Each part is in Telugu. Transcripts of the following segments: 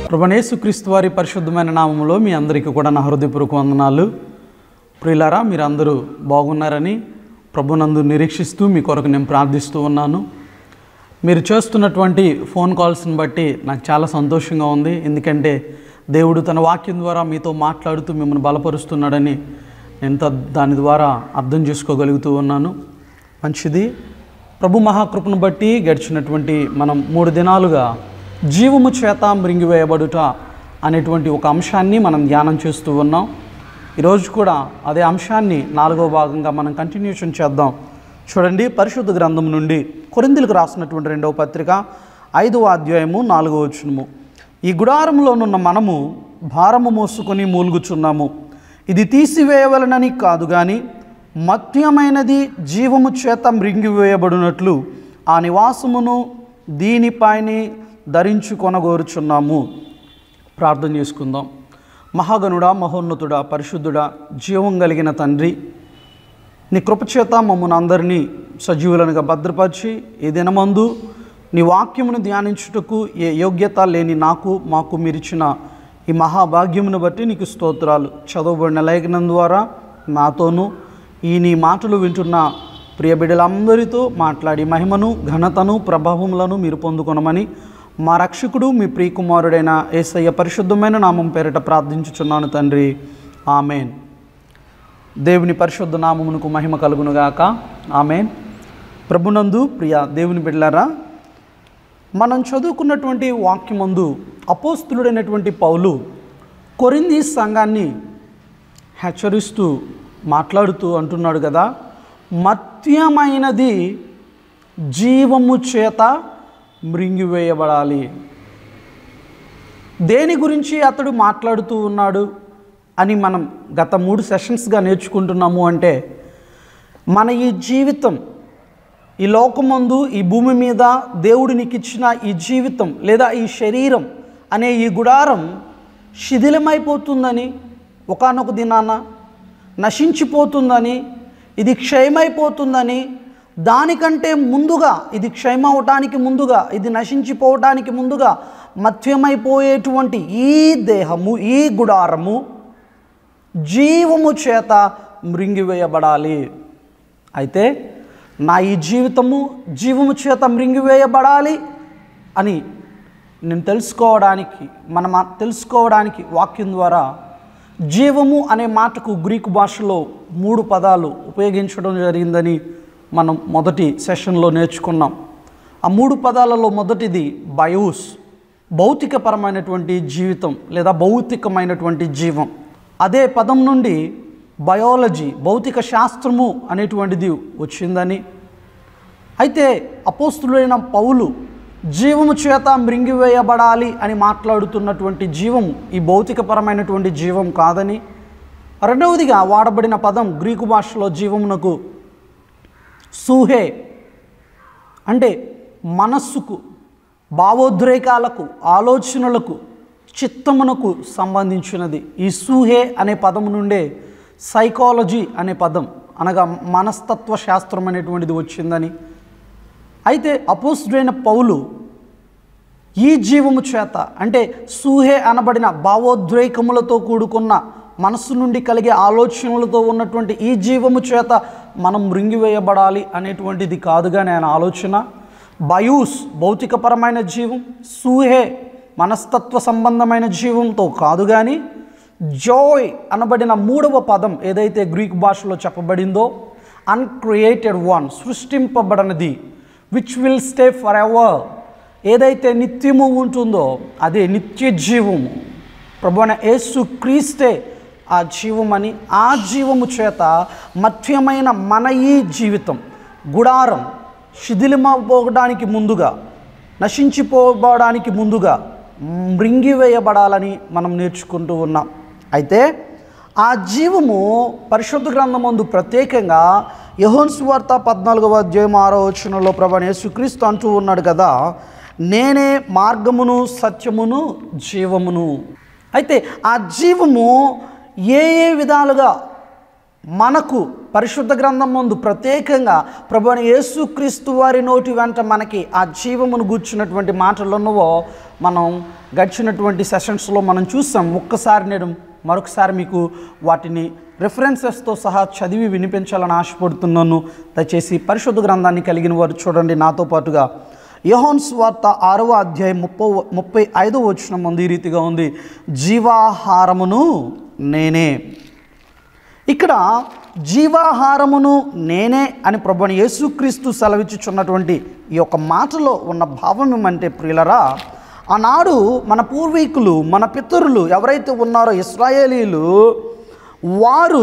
ప్రభనేసుక్రీస్తు వారి పరిశుద్ధమైన నామములో మీ అందరికీ కూడా నా హృదయపూర్వక వందనాలు ప్రియులారా మీరందరూ బాగున్నారని ప్రభునందు నిరీక్షిస్తూ మీ కొరకు నేను ప్రార్థిస్తూ ఉన్నాను మీరు చేస్తున్నటువంటి ఫోన్ కాల్స్ని బట్టి నాకు చాలా సంతోషంగా ఉంది ఎందుకంటే దేవుడు తన వాక్యం ద్వారా మీతో మాట్లాడుతూ మిమ్మల్ని బలపరుస్తున్నాడని నేను త- దాని ద్వారా అర్థం చేసుకోగలుగుతూ ఉన్నాను మంచిది ప్రభు మహాకృపను బట్టి గడిచినటువంటి మనం మూడు దినాలుగా జీవము చేత మృంగివేయబడుట అనేటువంటి ఒక అంశాన్ని మనం ధ్యానం చేస్తూ ఉన్నాం ఈరోజు కూడా అదే అంశాన్ని నాలుగో భాగంగా మనం కంటిన్యూషన్ చేద్దాం చూడండి పరిశుద్ధ గ్రంథం నుండి కొరిందులకు రాసినటువంటి రెండవ పత్రిక ఐదవ అధ్యాయము నాలుగవ వచనము ఈ గుడారంలోనున్న మనము భారము మోసుకొని మూలుగుచున్నాము ఇది తీసివేయవలనని కాదు కానీ మత్యమైనది జీవము చేత మృంగివేయబడినట్లు ఆ నివాసమును దీనిపైని ధరించుకొనగోరుచున్నాము ప్రార్థన చేసుకుందాం మహాగణుడా మహోన్నతుడా పరిశుద్ధుడా జీవం కలిగిన తండ్రి నీ కృపచేత మమ్మల్ని అందరినీ సజీవులనుగా భద్రపరిచి ఈ దినమందు నీ వాక్యమును ధ్యానించుటకు ఏ యోగ్యత లేని నాకు మాకు మీరిచ్చిన ఈ మహాభాగ్యమును బట్టి నీకు స్తోత్రాలు చదవబడిన లేఖనం ద్వారా నాతోనూ ఈ నీ మాటలు వింటున్న ప్రియ బిడ్డలందరితో మాట్లాడి మహిమను ఘనతను ప్రభావములను మీరు పొందుకొనమని మా రక్షకుడు మీ ప్రియకుమారుడైన ఏసయ్య పరిశుద్ధమైన నామం పేరిట ప్రార్థించుచున్నాను తండ్రి ఆమెన్ దేవుని పరిశుద్ధ నామమునకు మహిమ కలుగునుగాక ఆమెన్ ప్రభునందు ప్రియ దేవుని బిడ్డలారా మనం చదువుకున్నటువంటి వాక్యమందు అపోస్తులుడైనటువంటి పౌలు కొరింది సంఘాన్ని హెచ్చరిస్తూ మాట్లాడుతూ అంటున్నాడు కదా మత్యమైనది జీవము చేత మృంగివేయబడాలి దేని గురించి అతడు మాట్లాడుతూ ఉన్నాడు అని మనం గత మూడు సెషన్స్గా నేర్చుకుంటున్నాము అంటే మన ఈ జీవితం ఈ లోకమందు ఈ భూమి మీద దేవుడు నీకు ఇచ్చిన ఈ జీవితం లేదా ఈ శరీరం అనే ఈ గుడారం శిథిలమైపోతుందని ఒకానొక దినాన నశించిపోతుందని ఇది క్షయమైపోతుందని దానికంటే ముందుగా ఇది క్షయమవటానికి ముందుగా ఇది నశించిపోవటానికి ముందుగా మధ్యమైపోయేటువంటి ఈ దేహము ఈ గుడారము జీవము చేత మృంగివేయబడాలి అయితే నా ఈ జీవితము జీవము చేత మృంగివేయబడాలి అని నేను తెలుసుకోవడానికి మనం ఆ- తెలుసుకోవడానికి వాక్యం ద్వారా జీవము అనే మాటకు గ్రీకు భాషలో మూడు పదాలు ఉపయోగించడం జరిగిందని మనం మొదటి సెషన్లో నేర్చుకున్నాం ఆ మూడు పదాలలో మొదటిది బయోస్ భౌతికపరమైనటువంటి జీవితం లేదా భౌతికమైనటువంటి జీవం అదే పదం నుండి బయాలజీ భౌతిక శాస్త్రము అనేటువంటిది వచ్చిందని అయితే అపోస్తులైన పౌలు జీవము చేత మృంగివేయబడాలి అని మాట్లాడుతున్నటువంటి జీవం ఈ భౌతికపరమైనటువంటి జీవం కాదని రెండవదిగా వాడబడిన పదం గ్రీకు భాషలో జీవమునకు సూహే అంటే మనస్సుకు భావోద్రేకాలకు ఆలోచనలకు చిత్తమునకు సంబంధించినది ఈ సూహే అనే పదం నుండే సైకాలజీ అనే పదం అనగా మనస్తత్వ శాస్త్రం అనేటువంటిది వచ్చిందని అయితే అపోస్తుడైన పౌలు ఈ జీవము చేత అంటే సూహే అనబడిన భావోద్రేకములతో కూడుకున్న మనస్సు నుండి కలిగే ఆలోచనలతో ఉన్నటువంటి ఈ జీవము చేత మనం మృంగివేయబడాలి అనేటువంటిది కాదుగా నేను ఆలోచన బయూస్ భౌతికపరమైన జీవం సూహే మనస్తత్వ సంబంధమైన జీవంతో కాదు కానీ జాయ్ అనబడిన మూడవ పదం ఏదైతే గ్రీక్ భాషలో చెప్పబడిందో అన్క్రియేటెడ్ వన్ సృష్టింపబడనిది which will stay forever ఏదైతే నిత్యము ఉంటుందో అదే నిత్య జీవము ప్రభువైన యేసు క్రీస్తే ఆ జీవమని ఆ జీవము చేత మధ్యమైన మన ఈ జీవితం గుడారం శిథిలమైపోవడానికి ముందుగా నశించిపోవడానికి ముందుగా మృంగివేయబడాలని మనం నేర్చుకుంటూ ఉన్నాం అయితే ఆ జీవము పరిశుద్ధ గ్రంథమందు ప్రత్యేకంగా యహోన్ సువార్త పద్నాలుగవ అధ్యాయం ఆరో వచనంలో ప్రభు యేసుక్రీస్తు అంటూ ఉన్నాడు కదా నేనే మార్గమును సత్యమును జీవమును అయితే ఆ జీవము ఏ ఏ విధాలుగా మనకు పరిశుద్ధ గ్రంథం ముందు ప్రత్యేకంగా ప్రభు అయిన యేసుక్రీస్తు వారి నోటి వెంట మనకి ఆ జీవమును గూర్చినటువంటి మాటలు ఉన్నవో మనం గడిచినటువంటి సెషన్స్లో మనం చూసాం ఒక్కసారి నేను మరొకసారి మీకు వాటిని రెఫరెన్సెస్తో సహా చదివి వినిపించాలని ఆశపడుతున్నాను దయచేసి పరిశుద్ధ గ్రంథాన్ని కలిగిన వారు చూడండి నాతో పాటుగా యోహోన్ స్వార్త ఆరవ అధ్యాయం ముప్పై ముప్పై ఐదో వచ్చిన ముందు ఈ రీతిగా ఉంది జీవాహారమును నేనే ఇక్కడ జీవాహారమును నేనే అని ప్రభుని యేసుక్రీస్తు సెలవిచ్చుచున్నటువంటి ఈ యొక్క మాటలో ఉన్న భావం ఏమంటే ప్రియులరా ఆనాడు మన పూర్వీకులు మన పితరులు ఎవరైతే ఉన్నారో ఇస్రాయేలీలు వారు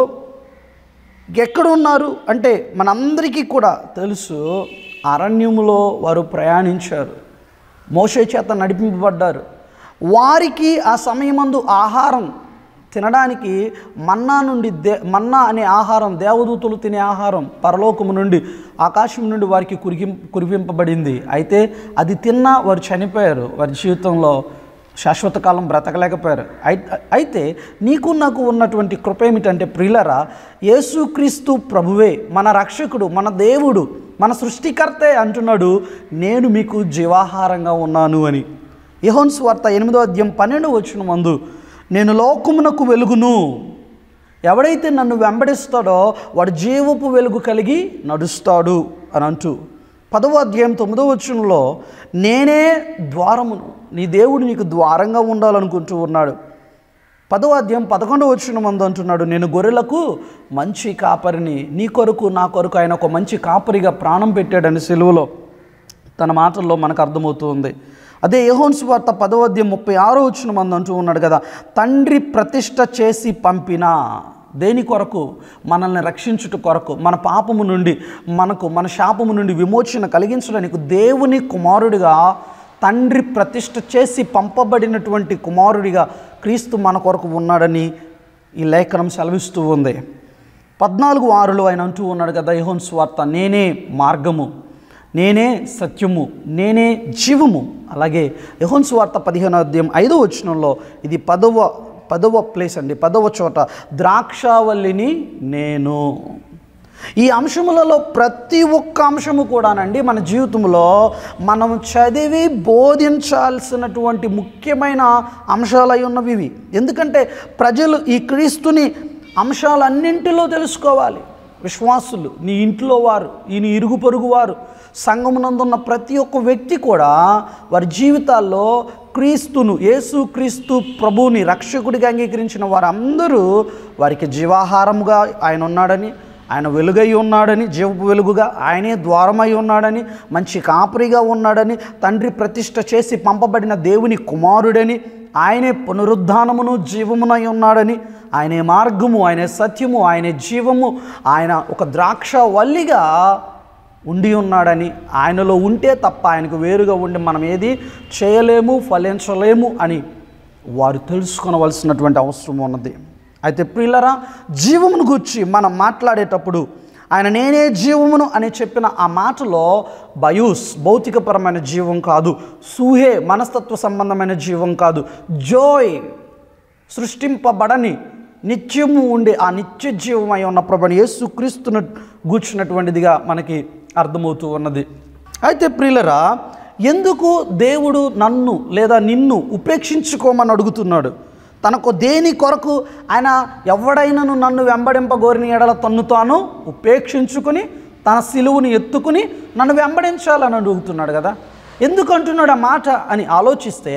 ఎక్కడున్నారు అంటే మనందరికీ కూడా తెలుసు అరణ్యములో వారు ప్రయాణించారు మోషే చేత నడిపింపబడ్డారు వారికి ఆ సమయమందు ఆహారం తినడానికి మన్నా నుండి దే మన్నా అనే ఆహారం దేవదూతలు తినే ఆహారం పరలోకము నుండి ఆకాశం నుండి వారికి కురికిం కురిపింపబడింది అయితే అది తిన్నా వారు చనిపోయారు వారి జీవితంలో శాశ్వత కాలం బ్రతకలేకపోయారు అయి- అయితే నీకు నాకు ఉన్నటువంటి కృప ఏమిటంటే ప్రియులరా యేసుక్రీస్తు ప్రభువే మన రక్షకుడు మన దేవుడు మన సృష్టికర్తే అంటున్నాడు నేను మీకు జీవాహారంగా ఉన్నాను అని యెహోను స్వార్త ఎనిమిదో అధ్యాయం పన్నెండు వచ్చిన మందు నేను లోకమునకు వెలుగును ఎవడైతే నన్ను వెంబడిస్తాడో వాడు జీవపు వెలుగు కలిగి నడుస్తాడు అని అంటూ పదవ అధ్యాయం తొమ్మిదో వచనంలో నేనే ద్వారమును నీ దేవుడు నీకు ద్వారంగా ఉండాలనుకుంటూ ఉన్నాడు పదవ అధ్యాయం పదకొండవ వచ్చిన మందు అంటున్నాడు నేను గొర్రెలకు మంచి కాపరిని నీ కొరకు నా కొరకు ఆయన ఒక మంచి కాపరిగా ప్రాణం పెట్టాడని సెలువులో తన మాటల్లో మనకు అర్థమవుతుంది అదే యెహోను సువార్త పదవ అధ్యాయం ముప్పై ఆరో వచ్చిన మంది అంటూ ఉన్నాడు కదా తండ్రి ప్రతిష్ట చేసి పంపిన దేని కొరకు మనల్ని రక్షించుట కొరకు మన పాపము నుండి మనకు మన శాపము నుండి విమోచన కలిగించడానికి దేవుని కుమారుడిగా తండ్రి ప్రతిష్ట చేసి పంపబడినటువంటి కుమారుడిగా క్రీస్తు మన కొరకు ఉన్నాడని ఈ లేఖనం సెలవిస్తూ ఉంది పద్నాలుగు ఆరులో ఆయన అంటూ ఉన్నాడు కదా యెహోను స్వార్త నేనే మార్గము నేనే సత్యము నేనే జీవము అలాగే యెహోను స్వార్త పదిహేను అధ్యాయం ఐదో వచనంలో ఇది పదవ పదవ ప్లేస్ అండి పదవ చోట ద్రాక్షావల్లిని నేను ఈ అంశములలో ప్రతి ఒక్క అంశము కూడానండి మన జీవితంలో మనం చదివి బోధించాల్సినటువంటి ముఖ్యమైన అంశాలై ఉన్నవి ఇవి ఎందుకంటే ప్రజలు ఈ క్రీస్తుని అంశాలన్నింటిలో తెలుసుకోవాలి విశ్వాసులు నీ ఇంట్లో వారు ఈ నీ ఇరుగు పొరుగు వారు సంఘమునందున్న ప్రతి ఒక్క వ్యక్తి కూడా వారి జీవితాల్లో క్రీస్తును యేసు క్రీస్తు ప్రభువుని రక్షకుడిగా అంగీకరించిన వారందరూ వారికి జీవాహారముగా ఆయన ఉన్నాడని ఆయన వెలుగై ఉన్నాడని జీవపు వెలుగుగా ఆయనే ద్వారమై ఉన్నాడని మంచి కాపరిగా ఉన్నాడని తండ్రి ప్రతిష్ట చేసి పంపబడిన దేవుని కుమారుడని ఆయనే పునరుద్ధానమును జీవమునై ఉన్నాడని ఆయనే మార్గము ఆయనే సత్యము ఆయనే జీవము ఆయన ఒక ద్రాక్ష వల్లిగా ఉండి ఉన్నాడని ఆయనలో ఉంటే తప్ప ఆయనకు వేరుగా ఉండి మనం ఏది చేయలేము ఫలించలేము అని వారు తెలుసుకొనవలసినటువంటి అవసరం ఉన్నది అయితే ప్రియులరా జీవమును గురించి మనం మాట్లాడేటప్పుడు ఆయన నేనే జీవమును అని చెప్పిన ఆ మాటలో బయూస్ భౌతికపరమైన జీవం కాదు సూహే మనస్తత్వ సంబంధమైన జీవం కాదు జోయ్ సృష్టింపబడని నిత్యము ఉండే ఆ నిత్య జీవమై ఉన్న ప్రభుని యేసుక్రీస్తును గూర్చినటువంటిదిగా మనకి అర్థమవుతూ ఉన్నది అయితే ప్రియులరా ఎందుకు దేవుడు నన్ను లేదా నిన్ను ఉపేక్షించుకోమని అడుగుతున్నాడు తనకు దేని కొరకు ఆయన ఎవడైనను నన్ను వెంబడింపగోరిన ఎడల తన్ను తాను ఉపేక్షించుకుని తన సిలువుని ఎత్తుకుని నన్ను వెంబడించాలని అడుగుతున్నాడు కదా ఎందుకు అంటున్నాడు ఆ మాట అని ఆలోచిస్తే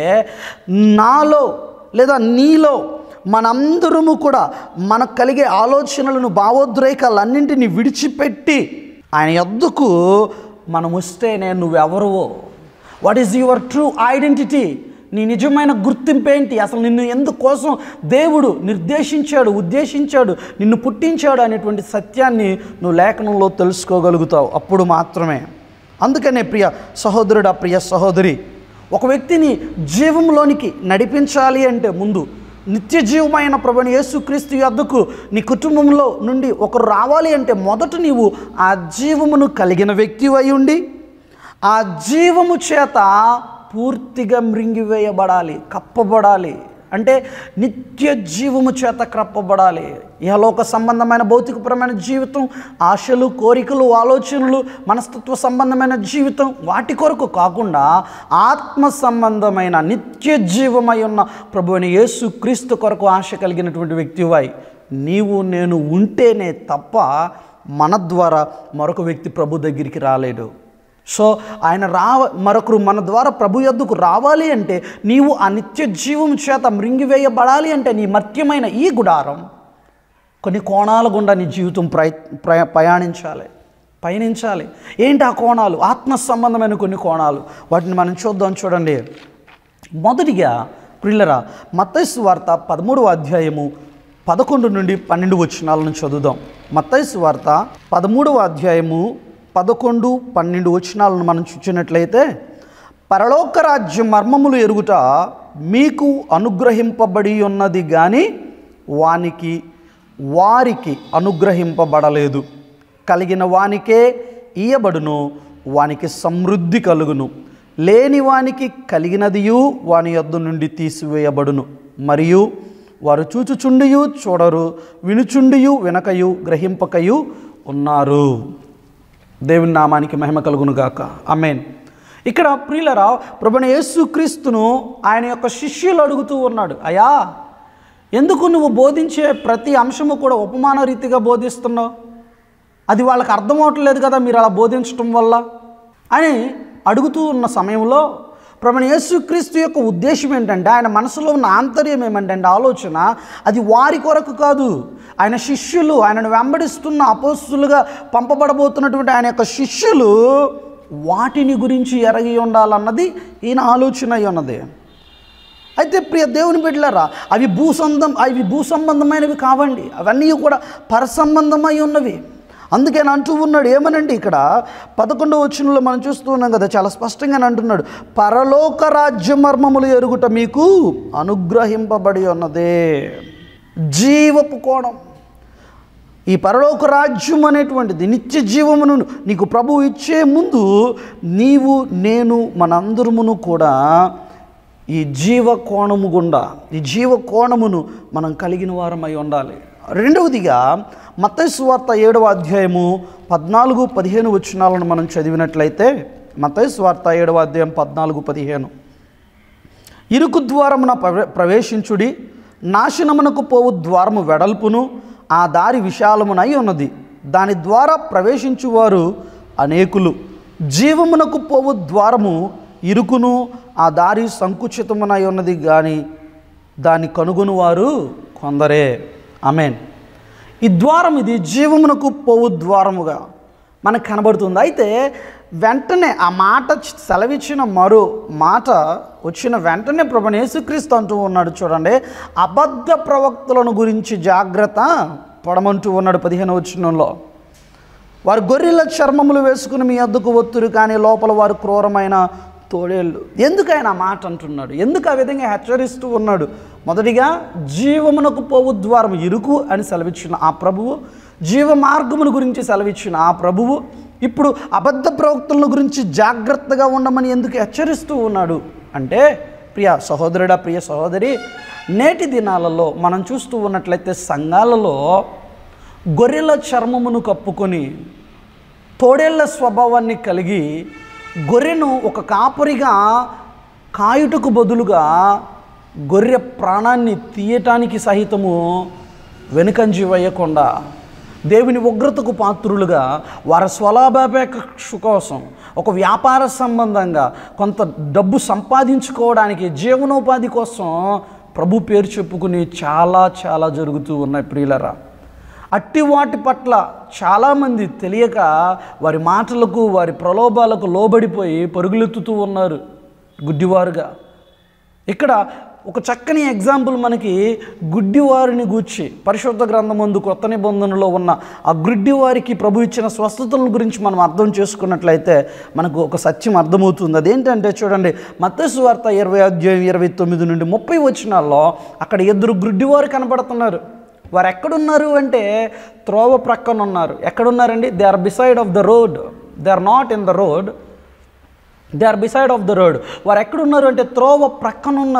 నాలో లేదా నీలో మనందరము కూడా మనకు కలిగే ఆలోచనలను భావోద్రేకాలన్నింటినీ విడిచిపెట్టి ఆయన ఎద్దుకు మనం వస్తేనే నువ్వెవరువో what is your true identity నీ నిజమైన గుర్తింపు ఏంటి అసలు నిన్ను ఎందుకోసం దేవుడు నిర్దేశించాడు ఉద్దేశించాడు నిన్ను పుట్టించాడు అనేటువంటి సత్యాన్ని నువ్వు లేఖనంలో తెలుసుకోగలుగుతావు అప్పుడు మాత్రమే అందుకనే ప్రియ సహోదరుడా ప్రియ సహోదరి ఒక వ్యక్తిని జీవంలోనికి నడిపించాలి అంటే ముందు నిత్య జీవమైన ప్రభుని యేసుక్రీస్తు యొద్దకు నీ కుటుంబంలో నుండి ఒకరు రావాలి అంటే మొదట నీవు ఆ జీవమును కలిగిన వ్యక్తి అయి ఉండి ఆ జీవము చేత పూర్తిగా మృంగివేయబడాలి కప్పబడాలి అంటే నిత్య జీవము చేత క్రప్పబడాలి ఇహలోక సంబంధమైన భౌతికపరమైన జీవితం ఆశలు కోరికలు ఆలోచనలు మనస్తత్వ సంబంధమైన జీవితం వాటి కొరకు కాకుండా ఆత్మ సంబంధమైన నిత్య జీవమై ఉన్న ప్రభు అయిన యేసు క్రీస్తు కొరకు ఆశ కలిగినటువంటి వ్యక్తివై నీవు నేను ఉంటేనే తప్ప మన ద్వారా మరొక వ్యక్తి ప్రభు దగ్గరికి రాలేడు సో ఆయన రావ మరొకరు మన ద్వారా ప్రభు యొద్దకు రావాలి అంటే నీవు ఆ నిత్య జీవం చేత మృంగివేయబడాలి అంటే నీ మర్త్యమైన ఈ గుడారం కొన్ని కోణాల గుండా నీ జీవితం ప్రయ ప్రయ ప్రయాణించాలి పయనించాలి ఏంటి ఆ కోణాలు ఆత్మ సంబంధమైన కొన్ని కోణాలు వాటిని మనం చూద్దాం చూడండి మొదటిగా ప్రిల్లరా మత్తైసు వార్త పదమూడవ అధ్యాయము పదకొండు నుండి పన్నెండు వచనాలను చదువుదాం మత్తైసు వార్త పదమూడవ అధ్యాయము పదకొండు పన్నెండు వచనాలను మనం చూచినట్లయితే పరలోక రాజ్య మర్మములు ఎరుగుట మీకు అనుగ్రహింపబడి ఉన్నది కానీ వానికి వారికి అనుగ్రహింపబడలేదు కలిగిన వానికే ఇయ్యబడును వానికి సమృద్ధి కలుగును లేని వానికి కలిగినదియు వాని యొద్ద నుండి తీసివేయబడును మరియు వారు చూచుచుండియు చూడరు వినుచుండియు వినకయు గ్రహింపకయు ఉన్నారు దేవుని నామానికి మహిమ కలుగును గాక అమేన్ ఇక్కడ ప్రియులరా ప్రభుని యేసుక్రీస్తును ఆయన యొక్క శిష్యులు అడుగుతూ ఉన్నాడు అయా ఎందుకు నువ్వు బోధించే ప్రతి అంశము కూడా ఉపమాన రీతిగా బోధిస్తున్నావు అది వాళ్ళకి అర్థం అవట్లేదు కదా మీరు అలా బోధించటం వల్ల అని అడుగుతూ ఉన్న సమయంలో ప్రభుని యేసుక్రీస్తు యొక్క ఉద్దేశం ఏంటంటే ఆయన మనసులో ఉన్న ఆంతర్యం ఏమంటే ఆలోచన అది వారి కొరకు కాదు ఆయన శిష్యులు ఆయనను వెంబడిస్తున్న అపోస్తులుగా పంపబడబోతున్నటువంటి ఆయన యొక్క శిష్యులు వాటిని గురించి ఎరగి ఉండాలన్నది ఈయన ఆలోచన అయి ఉన్నది అయితే ప్రియ దేవుని బిడ్డలారా అవి భూసంబంధం అవి భూసంబంధమైనవి కావండి అవన్నీ కూడా పరసంబంధమై ఉన్నవి అందుకే ఆయన అంటూ ఉన్నాడు ఏమనండి ఇక్కడ పదకొండవ వచనంలో మనం చూస్తూ ఉన్నాం కదా చాలా స్పష్టంగా అంటున్నాడు పరలోక రాజ్య మర్మములు ఎరుగుట మీకు అనుగ్రహింపబడి ఉన్నదే జీవపు కోణం ఈ పరలోక రాజ్యం అనేటువంటిది నిత్య జీవమును నీకు ప్రభువు ఇచ్చే ముందు నీవు నేను మనందరమును కూడా ఈ జీవ కోణము గుండా ఈ జీవ కోణమును మనం కలిగిన వారమై ఉండాలి రెండవదిగా మత్తయి వార్త ఏడవ అధ్యాయము పద్నాలుగు పదిహేను వచనాలను మనం చదివినట్లయితే మత్తయి వార్త ఏడవ అధ్యాయం పద్నాలుగు పదిహేను ఇరుకు ద్వారమున ప్రవే ప్రవేశించుడి నాశనమునకు పోవు ద్వారము వెడల్పును ఆ దారి విశాలమునై ఉన్నది దాని ద్వారా ప్రవేశించువారు అనేకులు జీవమునకు పోవు ద్వారము ఇరుకును ఆ దారి సంకుచితమునై ఉన్నది కానీ దాన్ని కనుగొనువారు కొందరే అమేన్ ఈ ద్వారం ఇది జీవమునకు పోవు ద్వారముగా మనకు కనబడుతుంది అయితే వెంటనే ఆ మాట చ- సెలవిచ్చిన మరో మాట వచ్చిన వెంటనే ప్రభు యేసుక్రీస్తు అంటూ ఉన్నాడు చూడండి అబద్ధ ప్రవక్తలను గురించి జాగ్రత్త పడమంటూ ఉన్నాడు పదిహేను వచనంలో వారు గొర్రెల చర్మములు వేసుకుని మీ అద్దుకు ఒత్తురు కానీ లోపల వారు క్రూరమైన తోడేళ్ళు ఎందుకు ఆయన ఆ మాట అంటున్నాడు ఎందుకు ఆ విధంగా హెచ్చరిస్తూ ఉన్నాడు మొదటిగా జీవమునకు పోవు ద్వారం ఇరుకు అని సెలవిచ్చిన ఆ ప్రభువు జీవ మార్గముల గురించి సెలవిచ్చిన ఆ ప్రభువు ఇప్పుడు అబద్ధ ప్రవక్తల గురించి జాగ్రత్తగా ఉండమని ఎందుకు హెచ్చరిస్తూ ఉన్నాడు అంటే ప్రియ సహోదరుడా ప్రియ సహోదరి నేటి దినాలలో మనం చూస్తూ ఉన్నట్లయితే సంఘాలలో గొర్రెల చర్మమును కప్పుకొని తోడేళ్ల స్వభావాన్ని కలిగి గొర్రెను ఒక కాపరిగా కాయుటకు బదులుగా గొర్రె ప్రాణాన్ని తీయటానికి సహితము వెనుకంజి వేయకుండా దేవుని ఉగ్రతకు పాత్రులుగా వారి స్వలాభాపేక్ష కోసం ఒక వ్యాపార సంబంధంగా కొంత డబ్బు సంపాదించుకోవడానికి జీవనోపాధి కోసం ప్రభు పేరు చెప్పుకుని చాలా చాలా జరుగుతూ ఉన్నాయి ప్రియులరా అట్టి వాటి పట్ల చాలామంది తెలియక వారి మాటలకు వారి ప్రలోభాలకు లోబడిపోయి పరుగులెత్తుతూ ఉన్నారు గుడ్డివారుగా ఇక్కడ ఒక చక్కని ఎగ్జాంపుల్ మనకి గుడ్డివారిని గూర్చి పరిశుద్ధ గ్రంథమందు కొత్త నిబంధనలో ఉన్న ఆ గుడ్డివారికి ప్రభు ఇచ్చిన స్వస్థతల గురించి మనం అర్థం చేసుకున్నట్లయితే మనకు ఒక సత్యం అర్థమవుతుంది అదేంటంటే చూడండి మత్తసు వార్త ఇరవై అధ్యాయం ఇరవై తొమ్మిది నుండి ముప్పై వచ్చినాల్లో అక్కడ ఇద్దరు గుడ్డివారు కనబడుతున్నారు వారు ఎక్కడున్నారు అంటే త్రోవ ప్రక్కన ఉన్నారు ఎక్కడున్నారండి they are beside of the road they are not in the road they are beside of the road వారు ఎక్కడున్నారు అంటే త్రోవ ప్రక్కన ఉన్నారు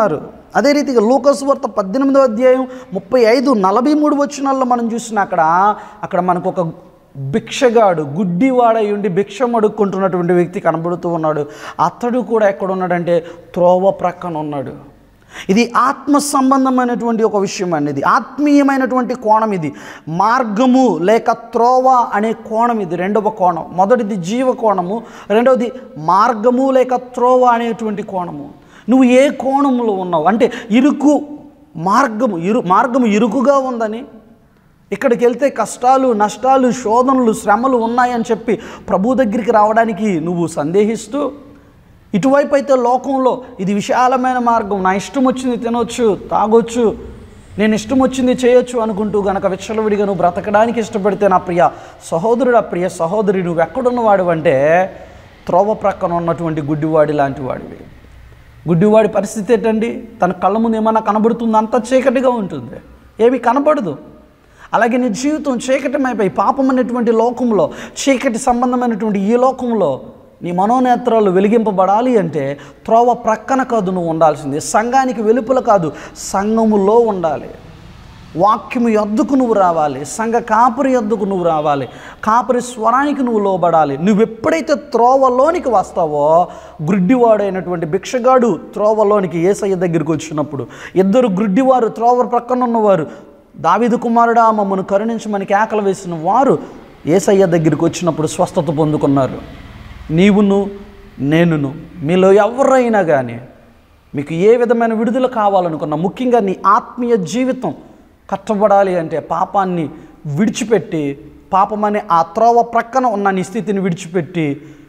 అదే రీతిగా లూకస్ వార్త పద్దెనిమిదో అధ్యాయం ముప్పై ఐదు నలభై మూడు వచ్చినాల్లో మనం చూసిన అక్కడ అక్కడ మనకు ఒక భిక్షగాడు గుడ్డివాడై ఉండి భిక్షం అడుక్కుంటున్నటువంటి వ్యక్తి కనబడుతూ ఉన్నాడు అతడు కూడా ఎక్కడ ఉన్నాడంటే త్రోవ ప్రక్కన ఉన్నాడు ఇది ఆత్మ సంబంధమైనటువంటి ఒక విషయం అనేది ఆత్మీయమైనటువంటి కోణం ఇది మార్గము లేక త్రోవ అనే కోణం ఇది రెండవ కోణం మొదటిది జీవ కోణము రెండవది మార్గము లేక త్రోవ అనేటువంటి కోణము నువ్వు ఏ కోణంలో ఉన్నావు అంటే ఇరుకు మార్గము ఇరు మార్గము ఇరుకుగా ఉందని ఇక్కడికి వెళ్తే కష్టాలు నష్టాలు శోధనలు శ్రమలు ఉన్నాయని చెప్పి ప్రభు దగ్గరికి రావడానికి నువ్వు సందేహిస్తూ ఇటువైపు అయితే లోకంలో ఇది విశాలమైన మార్గం నా ఇష్టం వచ్చింది తినొచ్చు తాగొచ్చు నేను ఇష్టం వచ్చింది చేయొచ్చు అనుకుంటూ గనక విచ్చలవిడిగా నువ్వు బ్రతకడానికి ఇష్టపడితే నా ప్రియ సహోదరుడు ప్రియ సహోదరి నువ్వు ఎక్కడున్నవాడు అంటే త్రోవ ప్రక్కన ఉన్నటువంటి గుడ్డివాడి లాంటి వాడివి గుడ్డివాడి పరిస్థితి ఏంటండి తన కళ్ళ ముందు ఏమన్నా కనబడుతుంది అంత చీకటిగా ఉంటుంది ఏమి కనపడదు అలాగే నీ జీవితం చీకటమైపోయి పాపం అనేటువంటి లోకంలో చీకటి సంబంధమైనటువంటి ఈ లోకంలో నీ మనోనేత్రాలు వెలిగింపబడాలి అంటే త్రోవ ప్రక్కన కాదు నువ్వు ఉండాల్సింది సంఘానికి వెలుపల కాదు సంఘములో ఉండాలి వాక్యము యొద్దకు నువ్వు రావాలి సంఘ కాపరి యొద్దకు నువ్వు రావాలి కాపరి స్వరానికి నువ్వు లోబడాలి నువ్వు ఎప్పుడైతే త్రోవలోనికి వస్తావో గ్రుడ్డివాడైనటువంటి భిక్షగాడు త్రోవలోనికి ఏసయ్య దగ్గరికి వచ్చినప్పుడు ఇద్దరు గ్రుడ్డివారు త్రోవ ప్రక్కన ఉన్నవారు దావిదు కుమారుడా మమ్మను కరుణించమని కేకలు వేసిన వారు ఏసయ్య దగ్గరికి వచ్చినప్పుడు స్వస్థత పొందుకున్నారు నీవును నేనును మీలో ఎవరైనా కానీ మీకు ఏ విధమైన విడుదల కావాలనుకున్నా ముఖ్యంగా నీ ఆత్మీయ జీవితం కట్టబడాలి అంటే పాపాన్ని విడిచిపెట్టి పాపమనే ఆ త్రోవ ప్రక్కన ఉన్న నీ స్థితిని విడిచిపెట్టి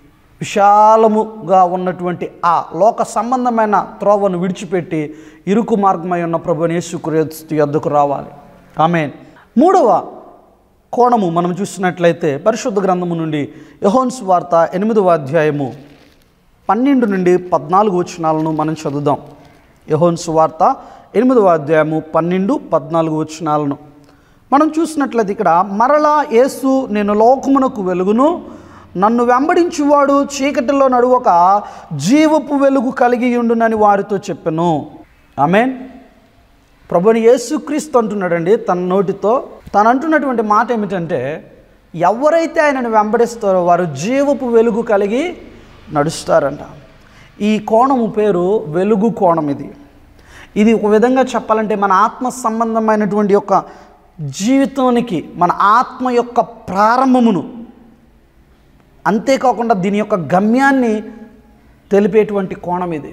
విశాలముగా ఉన్నటువంటి ఆ లోక సంబంధమైన త్రోవను విడిచిపెట్టి ఇరుకు మార్గమై ఉన్న ప్రభు యేసుక్రీస్తు యొద్దకు రావాలి ఆమె మూడవ కోణము మనం చూసినట్లయితే పరిశుద్ధ గ్రంథము నుండి యహోన్స్ వార్త ఎనిమిదవ అధ్యాయము పన్నెండు నుండి పద్నాలుగు వచనాలను మనం చదువుదాం యహోన్స్ వార్త ఎనిమిదవ అధ్యాయము పన్నెండు పద్నాలుగు వచనాలను మనం చూసినట్లయితే ఇక్కడ మరలా యేసు నేను లోకమునకు వెలుగును నన్ను వెంబడించువాడు చీకటిలో నడువక జీవపు వెలుగు కలిగి ఉండునని వారితో చెప్పాను ఆమెన్ ప్రభుని యేసుక్రీస్తు అంటున్నాడండి తన నోటితో తను అంటున్నటువంటి మాట ఏమిటంటే ఎవరైతే ఆయనను వెంబడిస్తారో వారు జీవపు వెలుగు కలిగి నడుస్తారంట ఈ కోణము పేరు వెలుగు కోణం ఇది ఇది ఒక విధంగా చెప్పాలంటే మన ఆత్మ సంబంధమైనటువంటి యొక్క జీవితానికి మన ఆత్మ యొక్క ప్రారంభమును అంతేకాకుండా దీని యొక్క గమ్యాన్ని తెలిపేటువంటి కోణం ఇది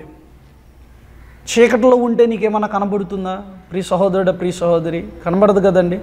చీకటిలో ఉంటే నీకేమన్నా కనబడుతుందా ప్రియ సహోదరుడ ప్రియ సహోదరి కనబడదు కదండి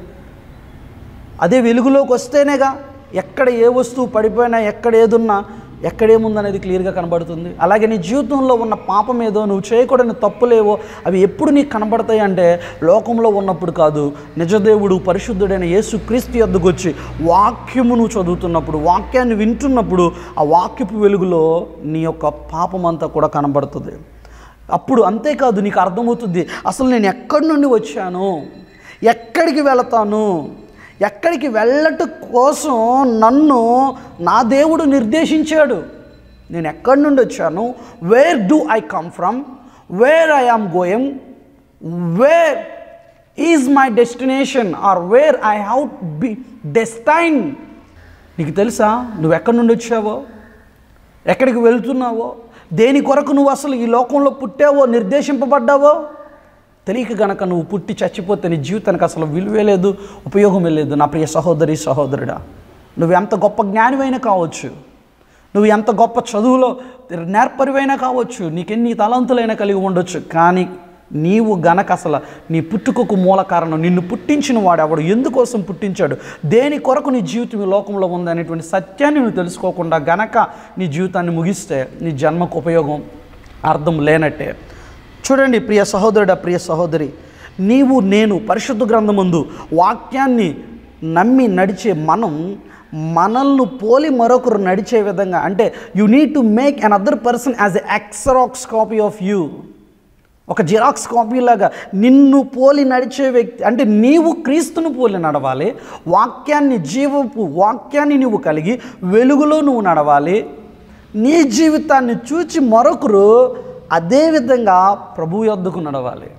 అదే వెలుగులోకి వస్తేనేగా ఎక్కడ ఏ వస్తువు పడిపోయినా ఎక్కడ ఏదున్నా ఎక్కడేముందనేది క్లియర్గా కనబడుతుంది అలాగే నీ జీవితంలో ఉన్న పాపం ఏదో నువ్వు చేయకూడని తప్పులేవో అవి ఎప్పుడు నీకు కనబడతాయి అంటే లోకంలో ఉన్నప్పుడు కాదు నిజదేవుడు పరిశుద్ధుడైన యేసు క్రీస్తు యొద్దకు వచ్చి వాక్యము నువ్వు చదువుతున్నప్పుడు వాక్యాన్ని వింటున్నప్పుడు ఆ వాక్యపు వెలుగులో నీ యొక్క పాపం అంతా కూడా కనబడుతుంది అప్పుడు అంతేకాదు నీకు అర్థమవుతుంది అసలు నేను ఎక్కడి నుండి వచ్చాను ఎక్కడికి వెళతాను ఎక్కడికి వెళ్ళటం కోసం నన్ను నా దేవుడు నిర్దేశించాడు నేను ఎక్కడి నుండి వచ్చాను where do I come from where I am going where is my destination or where I how be destine నీకు తెలుసా నువ్వు ఎక్కడి నుండి వచ్చావో ఎక్కడికి వెళ్తున్నావో దేని కొరకు నువ్వు అసలు ఈ లోకంలో పుట్టావో నిర్దేశింపబడ్డావో తెలియక గనక నువ్వు పుట్టి చచ్చిపోతే నీ జీవితానికి అసలు విలువే లేదు ఉపయోగమే లేదు నా ప్రియ సహోదరి సహోదరుడా నువ్వు ఎంత గొప్ప జ్ఞానివైనా కావచ్చు నువ్వు ఎంత గొప్ప చదువులో నేర్పరివైనా కావచ్చు నీకెన్ని తలంతులైనా కలిగి ఉండొచ్చు కానీ నీవు గనక అసలు నీ పుట్టుకకు మూల కారణం నిన్ను పుట్టించిన వాడు ఎవడు ఎందుకోసం పుట్టించాడు దేని కొరకు నీ జీవితం ఈ లోకంలో ఉంది అనేటువంటి సత్యాన్ని నువ్వు తెలుసుకోకుండా గనక నీ జీవితాన్ని ముగిస్తే నీ జన్మకు ఉపయోగం అర్థం లేనట్టే చూడండి ప్రియ సహోదరుడ ప్రియ సహోదరి నీవు నేను పరిశుద్ధ గ్రంథమందు వాక్యాన్ని నమ్మి నడిచే మనం మనల్ని పోలి మరొకరు నడిచే విధంగా అంటే you need to make an other person as a xerox copy of you ఒక జిరాక్స్ కాపీ లాగా నిన్ను పోలి నడిచే వ్యక్తి అంటే నీవు క్రీస్తును పోలి నడవాలి వాక్యాన్ని జీవపు వాక్యాన్ని నువ్వు కలిగి వెలుగులో నువ్వు నడవాలి నీ జీవితాన్ని చూచి మరొకరు అదే విధంగా ప్రభు యొద్దకు నడవాలి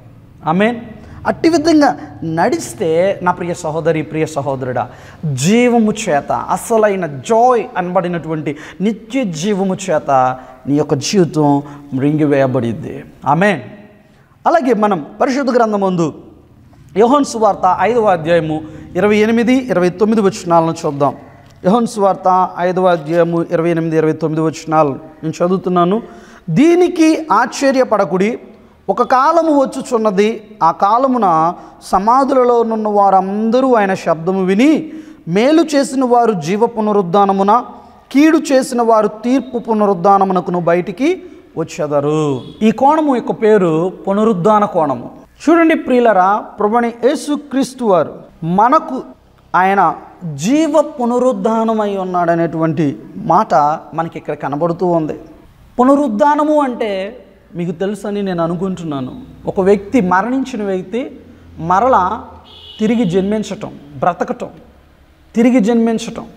ఆమె అట్టి విధంగా నడిస్తే నా ప్రియ సహోదరి ప్రియ సహోదరుడా జీవము చేత అసలైన జాయ్ అనబడినటువంటి నిత్య జీవము చేత నీ యొక్క జీవితం మృంగివేయబడింది ఆమె అలాగే మనం పరిశుద్ధ గ్రంథం ముందు యోహన్ సువార్త ఐదవ అధ్యాయము ఇరవై ఎనిమిది ఇరవై తొమ్మిది వచనాలను చూద్దాం యోహన్ సువార్త ఐదవ అధ్యాయము ఇరవై ఎనిమిది ఇరవై తొమ్మిది వచనాలు నేను చదువుతున్నాను దీనికి ఆశ్చర్యపడకుడి ఒక కాలము వచ్చుచున్నది ఆ కాలమున సమాధులలో నున్న వారందరూ ఆయన శబ్దము విని మేలు చేసిన వారు జీవ పునరుద్ధానమున కీడు చేసిన వారు తీర్పు పునరుద్ధానమునకును బయటికి వచ్చేదరు ఈ కోణము యొక్క పేరు పునరుద్ధాన కోణము చూడండి ప్రియులరా ప్రభుని యేసుక్రీస్తు వారు మనకు ఆయన జీవ పునరుద్ధానమై ఉన్నాడనేటువంటి మాట మనకి ఇక్కడ కనబడుతూ ఉంది పునరుద్ధానము అంటే మీకు తెలుసని నేను అనుకుంటున్నాను ఒక వ్యక్తి మరణించిన వ్యక్తి మరలా తిరిగి జన్మించటం బ్రతకటం తిరిగి జన్మించటం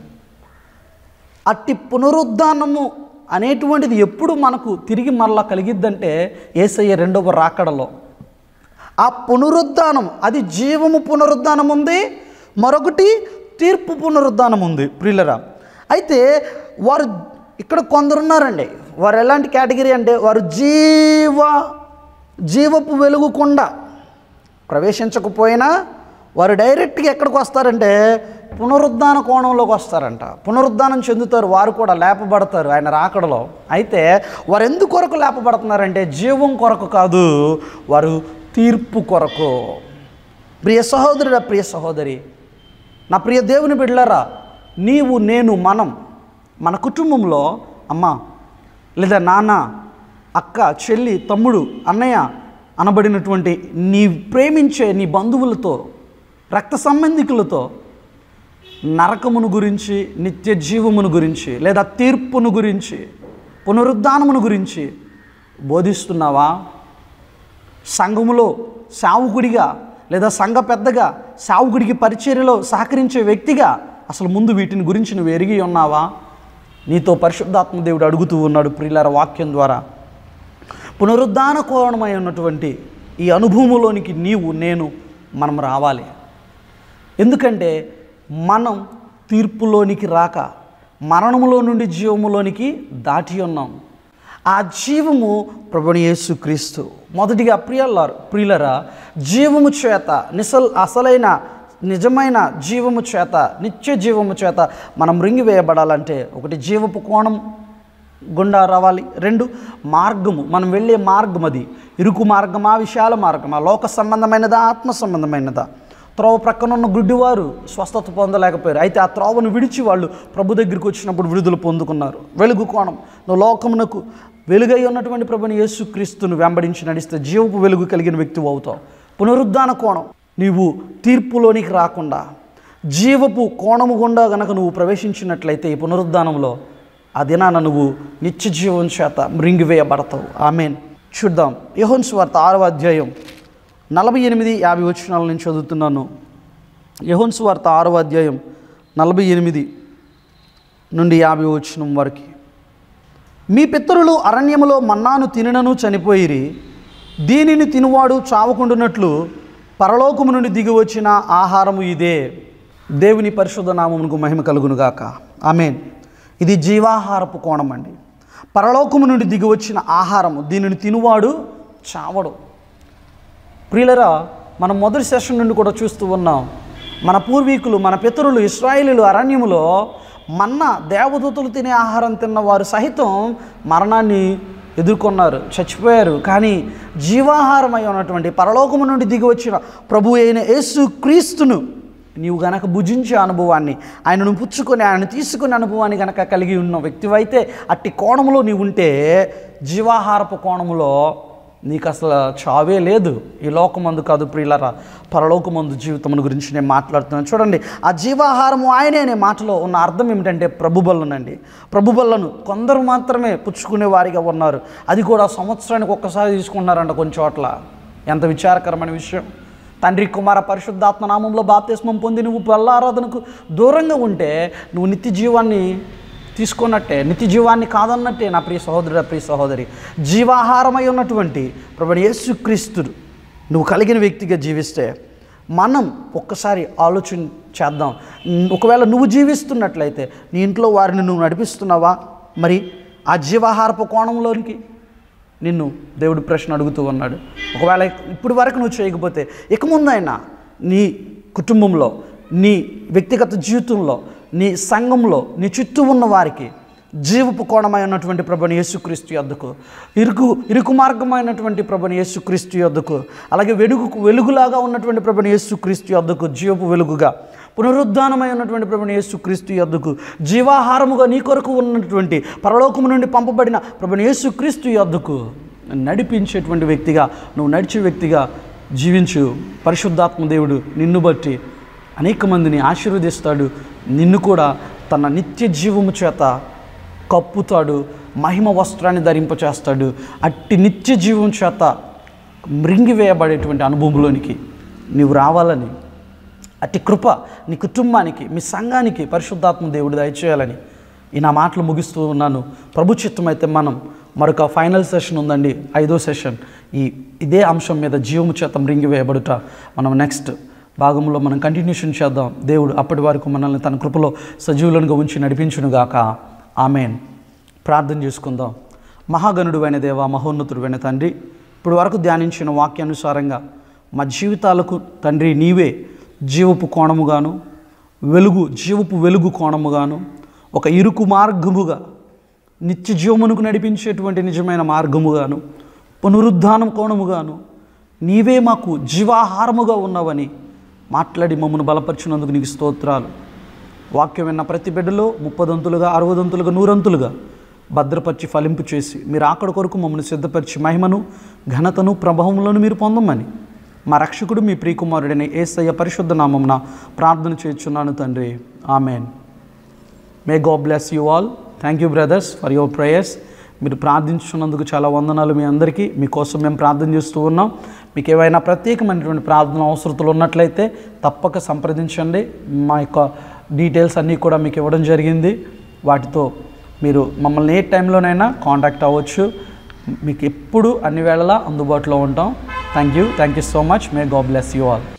అట్టి పునరుద్ధానము అనేటువంటిది ఎప్పుడు మనకు తిరిగి మరలా కలిగిద్దంటే ఏసయ్య రెండవ రాకడలో ఆ పునరుద్ధానం అది జీవము పునరుద్ధానం ఉంది మరొకటి తీర్పు పునరుద్ధానం ఉంది ప్రియులరా అయితే వారు ఇక్కడ కొందరున్నారండి వారు ఎలాంటి కేటగిరీ అంటే వారు జీవ జీవపు వెలుగుకుండా ప్రవేశించకపోయినా వారు డైరెక్ట్గా ఎక్కడికి వస్తారంటే పునరుద్ధాన కోణంలోకి వస్తారంట పునరుద్ధానం చెందుతారు వారు కూడా లేపబడతారు ఆయన రాకడలో అయితే వారు ఎందుకు కొరకు లేపబడుతున్నారంటే జీవం కొరకు కాదు వారు తీర్పు కొరకు ప్రియ సహోదరుడా ప్రియ సహోదరి నా ప్రియ దేవుని బిడ్డలారా నీవు నేను మనం మన కుటుంబంలో అమ్మ లేదా నాన్న అక్క చెల్లి తమ్ముడు అన్నయ్య అనబడినటువంటి నీ ప్రేమించే నీ బంధువులతో రక్త సంబంధికులతో నరకమును గురించి నిత్య జీవమును గురించి లేదా తీర్పును గురించి పునరుద్ధానమును గురించి బోధిస్తున్నావా సంఘములో సావుకుడిగా లేదా సంఘ పెద్దగా సావుకుడికి పరిచర్యలో సహకరించే వ్యక్తిగా అసలు ముందు వీటిని గురించి నువ్వు ఎరిగి ఉన్నావా నీతో పరిశుద్ధాత్మ దేవుడు అడుగుతూ ఉన్నాడు ప్రియులార వాక్యం ద్వారా పునరుద్ధాన కోణమై ఉన్నటువంటి ఈ అనుభవంలోనికి నీవు నేను మనం రావాలి ఎందుకంటే మనం తీర్పులోనికి రాక మరణములో నుండి జీవములోనికి దాటి ఉన్నాం ఆ జీవము ప్రభుని యేసు క్రీస్తు మొదటిగా ప్రియల్లారు ప్రియులరా జీవము చేత నిసల్ అసలైన నిజమైన జీవము చేత నిత్య జీవము చేత మనం రింగివేయబడాలంటే ఒకటి జీవపు కోణం గుండా రావాలి రెండు మార్గము మనం వెళ్ళే మార్గం అది ఇరుకు మార్గమా విశాల మార్గమా లోక సంబంధమైనదా ఆత్మ సంబంధమైనదా త్రోవ ప్రక్కన ఉన్న గుడ్డివారు స్వస్థత పొందలేకపోయారు అయితే ఆ త్రోవను విడిచి వాళ్ళు ప్రభు దగ్గరికి వచ్చినప్పుడు విడుదల పొందుకున్నారు వెలుగు కోణం నువ్వు లోకమునకు వెలుగై ఉన్నటువంటి ప్రభుని యేసుక్రీస్తును వెంబడించి నడిస్తే జీవపు వెలుగు కలిగిన వ్యక్తి అవుతావు పునరుద్ధాన కోణం నీవు తీర్పులోనికి రాకుండా జీవపు కోణము గుండా గనక నువ్వు ప్రవేశించినట్లయితే ఈ పునరుద్ధానంలో ఆ దినాన నువ్వు నిత్య జీవం చేత మృంగివేయబడతావు ఆమెన్ చూద్దాం యహోన్ స్వార్త ఆరవ అధ్యాయం నలభై ఎనిమిది యాభై వచనాల నుంచి చదువుతున్నాను యహోన్ స్వార్త ఆరవ అధ్యాయం నలభై ఎనిమిది నుండి యాభై వచనం వరకు మీ పితరులు అరణ్యములో మన్నాను తినను చనిపోయిరి దీనిని తినువాడు చావకుండునట్లు పరలోకము నుండి దిగి వచ్చిన ఆహారము ఇదే దేవుని పరిశుద్ధ నామమునకు మహిమ కలుగునుగాక ఆమెన్ ఇది జీవాహారపు కోణం అండి పరలోకము నుండి దిగి వచ్చిన ఆహారము దీనిని తినువాడు చావడు ప్రియులరా మనం మొదటి సెషన్ నుండి కూడా చూస్తూ ఉన్నాం మన పూర్వీకులు మన పితరులు ఇస్రాయేలీలు అరణ్యములో మన్న దేవదూతలు తినే ఆహారం తిన్న వారు సహితం మరణాన్ని ఎదుర్కొన్నారు చచ్చిపోయారు కానీ జీవాహారమై ఉన్నటువంటి పరలోకము నుండి దిగి వచ్చిన ప్రభు అయిన యేసు క్రీస్తును నీవు గనక భుజించే అనుభవాన్ని ఆయనను పుచ్చుకొని ఆయన తీసుకునే అనుభవాన్ని గనక కలిగి ఉన్న వ్యక్తివైతే అట్టి కోణములో నీవు ఉంటే జీవాహారపు కోణములో నీకు అసలు చావే లేదు ఈ లోకమందు కాదు ప్రియులరా పరలోకమందు జీవితం గురించి నేను మాట్లాడుతున్నాను చూడండి ఆ జీవాహారము ఆయనే అనే మాటలో ఉన్న అర్థం ఏమిటంటే ప్రభుబల్లనండి ప్రభుబల్లను కొందరు మాత్రమే పుచ్చుకునే వారిగా ఉన్నారు అది కూడా సంవత్సరానికి ఒక్కసారి తీసుకున్నారంట కొన్ని చోట్ల ఎంత విచారకరమైన విషయం తండ్రి కుమార పరిశుద్ధాత్మ నామంలో బాప్తిస్మం పొంది నువ్వు బల్లారాధనకు దూరంగా ఉంటే నువ్వు నిత్య జీవాన్ని తీసుకున్నట్టే నిత్య జీవాన్ని కాదన్నట్టే నా ప్రియ సహోదరుడు ప్రియ సహోదరి జీవాహారమై ఉన్నటువంటి ప్రభుని యేసుక్రీస్తుడు నువ్వు కలిగిన వ్యక్తిగా జీవిస్తే మనం ఒక్కసారి ఆలోచన చేద్దాం ఉమ్, ఒకవేళ నువ్వు జీవిస్తున్నట్లయితే నీ ఇంట్లో వారిని నువ్వు నడిపిస్తున్నావా మరి ఆ జీవాహారపు కోణంలోనికి నిన్ను దేవుడు ప్రశ్న అడుగుతూ ఉన్నాడు ఒకవేళ ఇప్పుడు వరకు నువ్వు చేయకపోతే ఇక ముందైనా నీ కుటుంబంలో నీ వ్యక్తిగత జీవితంలో నీ సంఘంలో నీ చుట్టూ ఉన్న వారికి జీవపు కోణమై ఉన్నటువంటి ప్రభుని యేసుక్రీస్తు యొద్దకు ఇరుకు ఇరుకు మార్గమైనటువంటి ప్రభుని యేసుక్రీస్తు యొద్దకు అలాగే వెలుగు వెలుగులాగా ఉన్నటువంటి ప్రభుని యేసుక్రీస్తు యొద్దకు జీవపు వెలుగుగా పునరుద్ధానమై ఉన్నటువంటి ప్రభుని యేసుక్రీస్తు యొద్దకు జీవాహారముగా నీ కొరకు ఉన్నటువంటి పరలోకము నుండి పంపబడిన ప్రభుని యేసుక్రీస్తు యొద్దకు నడిపించేటువంటి వ్యక్తిగా నువ్వు నడిచే వ్యక్తిగా జీవించు పరిశుద్ధాత్మ దేవుడు నిన్ను బట్టి అనేక మందిని ఆశీర్వదిస్తాడు నిన్ను కూడా తన నిత్య జీవము చేత కప్పుతాడు మహిమ వస్త్రాన్ని ధరింపచేస్తాడు అట్టి నిత్య జీవం చేత మృంగివేయబడేటువంటి అనుభవంలోనికి నీవు రావాలని అట్టి కృప నీ కుటుంబానికి మీ సంఘానికి పరిశుద్ధాత్మ దేవుడు దయచేయాలని ఈ నా మాటలు ముగిస్తూ ఉన్నాను ప్రభు చిత్తమైతే మనం మరొక ఫైనల్ సెషన్ ఉందండి ఐదో సెషన్ ఈ ఇదే అంశం మీద జీవము చేత మృంగివేయబడుట మనం నెక్స్ట్ భాగంలో మనం కంటిన్యూషన్ చేద్దాం దేవుడు అప్పటి వరకు మనల్ని తన కృపలో సజీవులనుగా ఉంచి నడిపించునుగాక ఆమెన్ ప్రార్థన చేసుకుందాం మహాగణుడు అయిన దేవ మహోన్నతుడు తండ్రి ఇప్పుడు వరకు ధ్యానించిన వాక్యానుసారంగా మా జీవితాలకు తండ్రి నీవే జీవపు కోణముగాను వెలుగు జీవపు వెలుగు కోణముగాను ఒక ఇరుకు మార్గముగా నిత్య జీవమునకు నడిపించేటువంటి నిజమైన మార్గముగాను పునరుద్ధానం కోణముగాను నీవే మాకు జీవాహారముగా ఉన్నావని మాట్లాడి మమ్మల్ని బలపరిచినందుకు నీకు స్తోత్రాలు వాక్యం విన్న ప్రతి బిడ్డలో ముప్పదంతులుగా అరవదంతులుగా నూరంతులుగా భద్రపరిచి ఫలింపు చేసి మీరు ఆకడ కొరకు మమ్మల్ని సిద్ధపరిచి మహిమను ఘనతను ప్రభావములను మీరు పొందమని మా రక్షకుడు మీ ప్రియకుమారుడైన ఏసయ్య పరిశుద్ధ నామమున ప్రార్థన చేస్తున్నాను తండ్రి amen may God bless you all thank you brothers for your prayers మీరు ప్రార్థించున్నందుకు చాలా వందనాలు మీ అందరికీ మీకోసం మేము ప్రార్థన చేస్తూ ఉన్నాం మీకు ఏవైనా ప్రత్యేకమైనటువంటి ప్రార్థన అవసరతలు ఉన్నట్లయితే తప్పక సంప్రదించండి మా యొక్క డీటెయిల్స్ అన్నీ కూడా మీకు ఇవ్వడం జరిగింది వాటితో మీరు మమ్మల్ని ఏ టైంలోనైనా కాంటాక్ట్ అవ్వచ్చు మీకు ఎప్పుడు అన్ని వేళలా అందుబాటులో ఉంటాం thank you thank you so much may God bless you all